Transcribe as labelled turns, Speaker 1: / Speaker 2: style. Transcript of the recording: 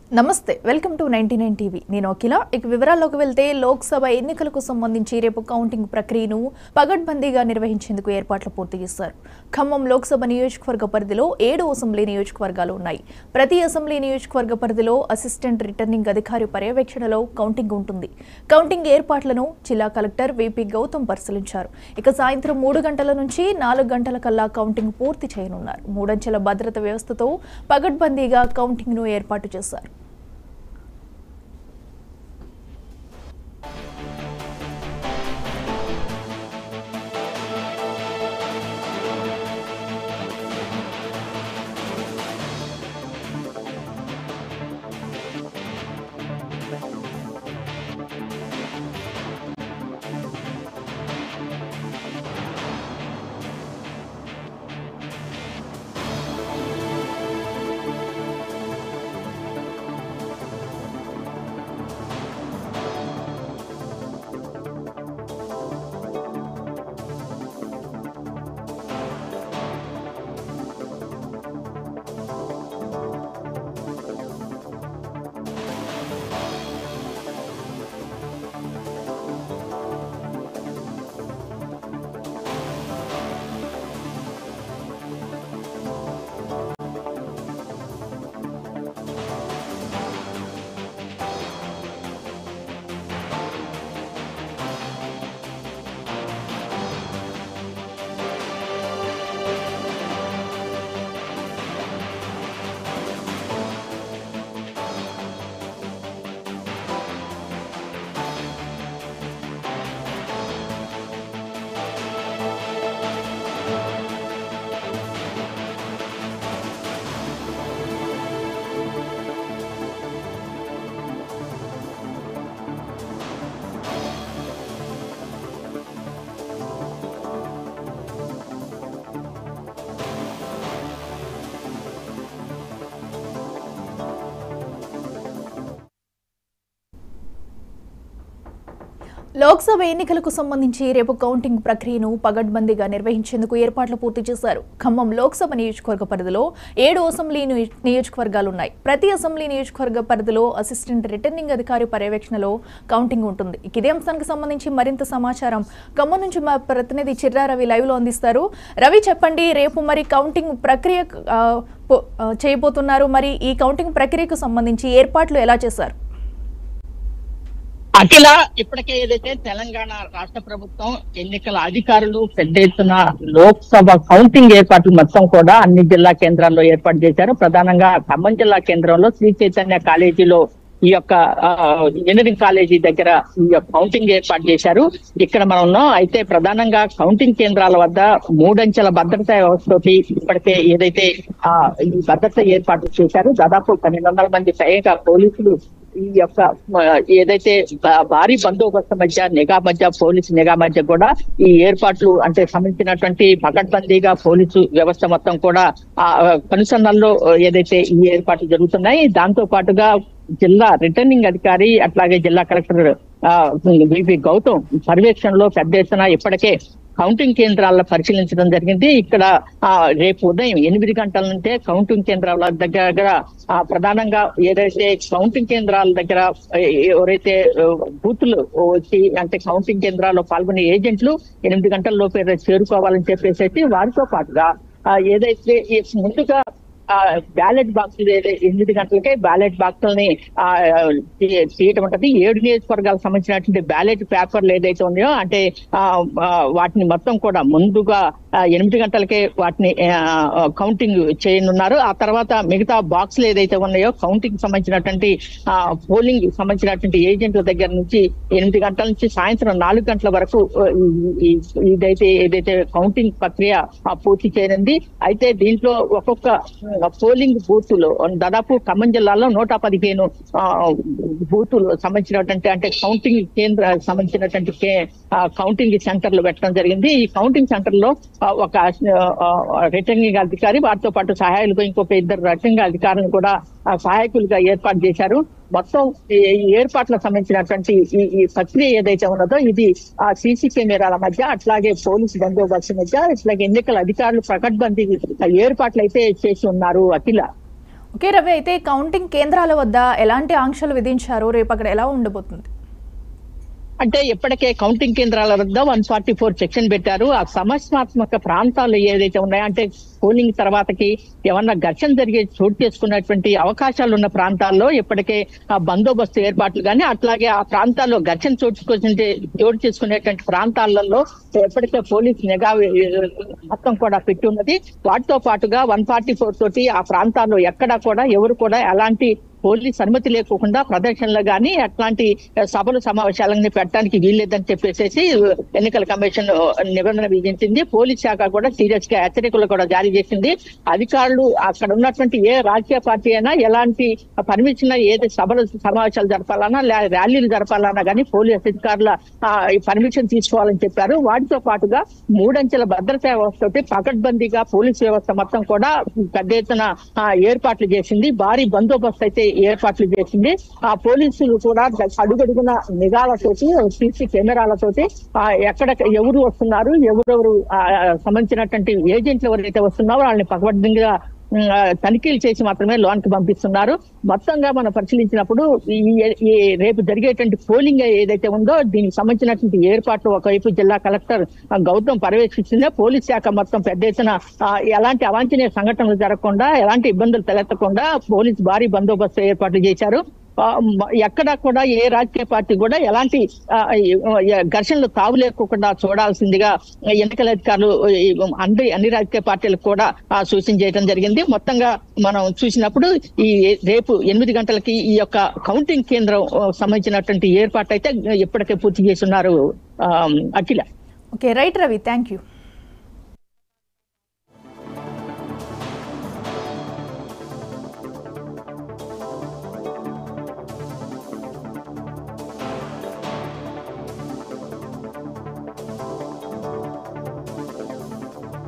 Speaker 1: నమస్తే welcome to ninety nine TV నేను అఖిల ఇక వివరాల్లోకి వెళ్తే లోక్సభ ఎన్నికలకు సంబంధించి రేపు కౌంటింగ్ ప్రక్రియను పగడ్బందీగా నిర్వహించేందుకు ఏర్పాట్లు పూర్తి చేశారు ఖమ్మం లోక్సభ నియోజకవర్గ పరిధిలో ఏడు అసెంబ్లీ నియోజకవర్గాలు ఉన్నాయి ప్రతి అసెంబ్లీ నియోజకవర్గ పరిధిలో అసిస్టెంట్ రిటర్నింగ్ అధికారి పర్యవేక్షణలో కౌంటింగ్ ఉంటుంది కౌంటింగ్ ఏర్పాట్లను జిల్లా కలెక్టర్ విపి గౌతమ్ పరిశీలించారు ఇక సాయంత్రం మూడు గంటల నుంచి నాలుగు గంటల కల్లా కౌంటింగ్ పూర్తి చేయనున్నారు మూడంచెల భద్రత వ్యవస్థతో పగడ్బందీగా కౌంటింగ్ను ఏర్పాటు చేశారు లోక్సభ ఎన్నికలకు సంబంధించి రేపు కౌంటింగ్ ప్రక్రియను పగడ్బందీగా నిర్వహించేందుకు ఏర్పాట్లు పూర్తి చేశారు ఖమ్మం లోక్సభ నియోజకవర్గ పరిధిలో ఏడు అసెంబ్లీ నియో- నియోజకవర్గాలు ఉన్నాయి ప్రతి అసెంబ్లీ నియోజకవర్గ పరిధిలో అసిస్టెంట్ రిటర్నింగ్ అధికారి పర్యవేక్షణలో కౌంటింగ్ ఉంటుంది ఇక ఇదే అంశానికి సంబంధించి మరింత సమాచారం ఖమ్మం నుంచి మా ప్రతినిధి చిర్రా రవి లైవ్ లో అందిస్తారు రవి చెప్పండి రేపు మరి కౌంటింగ్ ప్రక్రియ ఆ, పో- ఆ, చేయబోతున్నారు మరి ఈ కౌంటింగ్ ప్రక్రియకు సంబంధించి ఏర్పాట్లు ఎలా చేశారు
Speaker 2: అఖిల ఇప్పటికే ఏదైతే తెలంగాణ రాష్ట్ర ప్రభుత్వం ఎన్నికల అధికారులు పెద్ద ఎత్తున లోక్సభ కౌంటింగ్ ఏర్పాట్లు మొత్తం కూడా అన్ని జిల్లా కేంద్రాల్లో ఏర్పాటు చేశారు ప్రధానంగా ఖమ్మం జిల్లా కేంద్రంలో శ్రీ చైతన్య కాలేజీలో ఈ యొక్క ఆ, ఇంజనీరింగ్ కాలేజీ దగ్గర ఈ యొక్క కౌంటింగ్ ఏర్పాటు చేశారు ఇక్కడ మనం ఉన్నాం అయితే ప్రధానంగా కౌంటింగ్ కేంద్రాల వద్ద మూడంచెల భద్రతా వ్యవస్థతోటి ఇప్పటికే ఏదైతే ఆ ఈ భద్రత ఏర్పాటు చేశారు దాదాపు పన్నెండు వందల మంది పైగా పోలీసులు ఈ యొక్క ఆ, ఏదైతే భా- భారీ బందోబస్తు మధ్య నిఘా మధ్య పోలీసు నిఘా మధ్య కూడా ఈ ఏర్పాట్లు అంటే సంబంధించినటువంటి పకడ్బందీగా పోలీసు వ్యవస్థ మొత్తం కూడా ఆ కనుసన్నల్లో ఏదైతే ఈ ఏర్పాట్లు జరుగుతున్నాయి దాంతో పాటుగా జిల్లా రిటర్నింగ్ అధికారి అట్లాగే జిల్లా కలెక్టర్ ఆ, వివి గౌతమ్ పర్యవేక్షణలో పెద్ద ఎత్తున ఇప్పటికే కౌంటింగ్ కేంద్రాలను పరిశీలించడం జరిగింది ఇక్కడ ఆ రేపు ఉదయం ఎనిమిది గంటల నుంచే కౌంటింగ్ కేంద్రాల దగ్గర ఆ, ప్రధానంగా ఏదైతే కౌంటింగ్ కేంద్రాల దగ్గర ఏ- ఎవరైతే ఆ, బూతులు వచ్చి అంటే కౌంటింగ్ కేంద్రాల్లో పాల్గొనే ఏజెంట్లు ఎనిమిది గంటల లోపే చేరుకోవాలని చెప్పేసి వారితో పాటుగా ఆ, ఏదైతే ఈ ముందుగా బ్యాలెట్ బాక్సులు ఏదైతే ఎనిమిది గంటలకే బ్యాలెట్ బాక్సులని ఆ, తీ- తీయటం ఉంటది ఏడు నియోజకవర్గాలకు సంబంధించినటువంటి బ్యాలెట్ పేపర్లు ఏదైతే ఉన్నాయో అంటే ఆ, ఆ, వాటిని మొత్తం కూడా ముందుగా ఆ, ఎనిమిది గంటలకే వాటిని కౌంటింగ్ చేయనున్నారు ఆ తర్వాత మిగతా బాక్సులు ఏదైతే ఉన్నాయో కౌంటింగ్ సంబంధించినటువంటి ఆ, పోలింగ్ సంబంధించినటువంటి ఏజెంట్ల దగ్గర నుంచి ఎనిమిది గంటల నుంచి సాయంత్రం నాలుగు గంటల వరకు ఆ, ఈ- ఈ- ఇదైతే ఏదైతే కౌంటింగ్ ప్రక్రియ ఆ, పూర్తి చేయనుంది అయితే దీంట్లో ఒక్కొక్క ఆ, పోలింగ్ బూతులు దాదాపు ఖమ్మం జిల్లాలో నూట పదిహేను ఆ, బూతులు సంబంధించినటువంటి అంటే కౌంటింగ్ కేంద్ర సంబంధించినటువంటి కే- ఆ, కౌంటింగ్ సెంటర్లు పెట్టడం జరిగింది ఈ కౌంటింగ్ సెంటర్ లో ఆ, ఒక రిటర్నింగ్ అధికారి వారితో పాటు సహాయాలుగా ఇంకొక ఇద్దరు రిటర్నింగ్ అధికారులను కూడా ఆ, సహాయకులుగా ఏర్పాటు చేశారు మొత్తం ఈ ఈ ఏర్పాట్లకు సంబంధించినటువంటి ఈ ఈ ప్రక్రియ ఏదైతే ఉన్నదో ఇది ఆ సీసీ కెమెరాల మధ్య అట్లాగే పోలీసు బందోబస్తు మధ్య ఇట్లాగే ఎన్నికల అధికారులు ప్రకటబందీ ఏర్పాట్లు అయితే చేసి ఉన్నారు అఖిల
Speaker 1: ఓకే రవి అయితే కౌంటింగ్ కేంద్రాల వద్ద ఎలాంటి ఆంక్షలు విధించారు రేపు అక్కడ ఎలా ఉండబోతుంది
Speaker 2: అంటే ఇప్పటికే కౌంటింగ్ కేంద్రాల వద్ద వన్ ఫార్టీ ఫోర్ సెక్షన్ పెట్టారు ఆ సమస్యాత్మక ప్రాంతాలు ఏదైతే ఉన్నాయో అంటే పోలింగ్ తర్వాతకి ఏమన్నా ఘర్షణ జరిగే చోటు చేసుకున్నటువంటి అవకాశాలు ఉన్న ప్రాంతాల్లో ఇప్పటికే ఆ బందోబస్తు ఏర్పాట్లు కానీ అట్లాగే ఆ ప్రాంతాల్లో ఘర్షణ చోటు చేసుకుంటే చోటు చేసుకునేటువంటి ప్రాంతాలలో ఎప్పటికే పోలీస్ నిఘా మొత్తం కూడా పెట్టి ఉన్నది వాటితో పాటుగా వన్ ఫార్టీ ఫోర్ తోటి ఆ ప్రాంతాల్లో ఎక్కడా కూడా ఎవరు కూడా ఎలాంటి పోలీస్ అనుమతి లేకుండా ప్రదర్శనలు గాని అట్లాంటి సభలు సమావేశాలని పెట్టడానికి వీల్లేదని చెప్పేసి ఎన్నికల కమిషన్ నిబంధన విధించింది పోలీస్ శాఖ కూడా సీరియస్ గా హెచ్చరికలు కూడా జారీ చేసింది అధికారులు అక్కడ ఉన్నటువంటి ఏ రాజకీయ పార్టీ అయినా ఎలాంటి పర్మిషన్ ఏది సభలు సమావేశాలు జరపాలన్నా లే- ర్యాలీలు జరపాలన్నా కానీ పోలీస్ అధికారుల పర్మిషన్ తీసుకోవాలని చెప్పారు వాటితో పాటుగా మూడంచెల భద్రతా వ్యవస్థ తోటి పకడ్బందీగా పోలీస్ వ్యవస్థ మొత్తం కూడా పెద్ద ఎత్తున ఆ, ఏర్పాట్లు చేసింది భారీ బందోబస్తు అయితే ఏర్పాట్లు చేసింది ఆ పోలీసులు కూడా అడుగడుగున నిఘాలతోటి సీసీ కెమెరాలతోటి ఆ, ఎక్కడ ఎవరు వస్తున్నారు ఎవరెవరు ఆ, సంబంధించినటువంటి ఏజెంట్లు ఎవరైతే వస్తున్నారో వాళ్ళని పకడ్బందీగా ఉమ్, ఆ, తనిఖీలు చేసి మాత్రమే లోన్ కి పంపిస్తున్నారు మొత్తంగా మనం పరిశీలించినప్పుడు ఈ ఈ రేపు జరిగేటువంటి పోలింగ్ ఏదైతే ఉందో దీనికి సంబంధించినటువంటి ఏర్పాట్లు ఒకవైపు జిల్లా కలెక్టర్ ఆ, గౌతమ్ పర్యవేక్షిస్తుందే పోలీస్ శాఖ మొత్తం పెద్ద ఎత్తున ఆ, ఎలాంటి అవాంఛనీయ సంఘటనలు జరగకుండా ఎలాంటి ఇబ్బందులు తలెత్తకుండా పోలీస్ భారీ బందోబస్తు ఏర్పాట్లు చేశారు ఆ, మ- ఎక్కడా కూడా ఏ రాజకీయ పార్టీ కూడా ఎలాంటి ఆ, ఈ, ఆ, ఘర్షణలు తావు లేకుండా చూడాల్సిందిగా ఎన్నికల అధికారులు ఈ, అన్ని అన్ని రాజకీయ పార్టీలకు కూడా ఆ, సూచన చేయడం జరిగింది మొత్తంగా మనం చూసినప్పుడు ఈ రేపు ఎనిమిది గంటలకి ఈ యొక్క కౌంటింగ్ కేంద్రం ఆ, సంబంధించినటువంటి ఏర్పాటు అయితే ఇప్పటికే పూర్తి చేస్తున్నారు ఆ, Akhila
Speaker 1: okay right Ravi thank you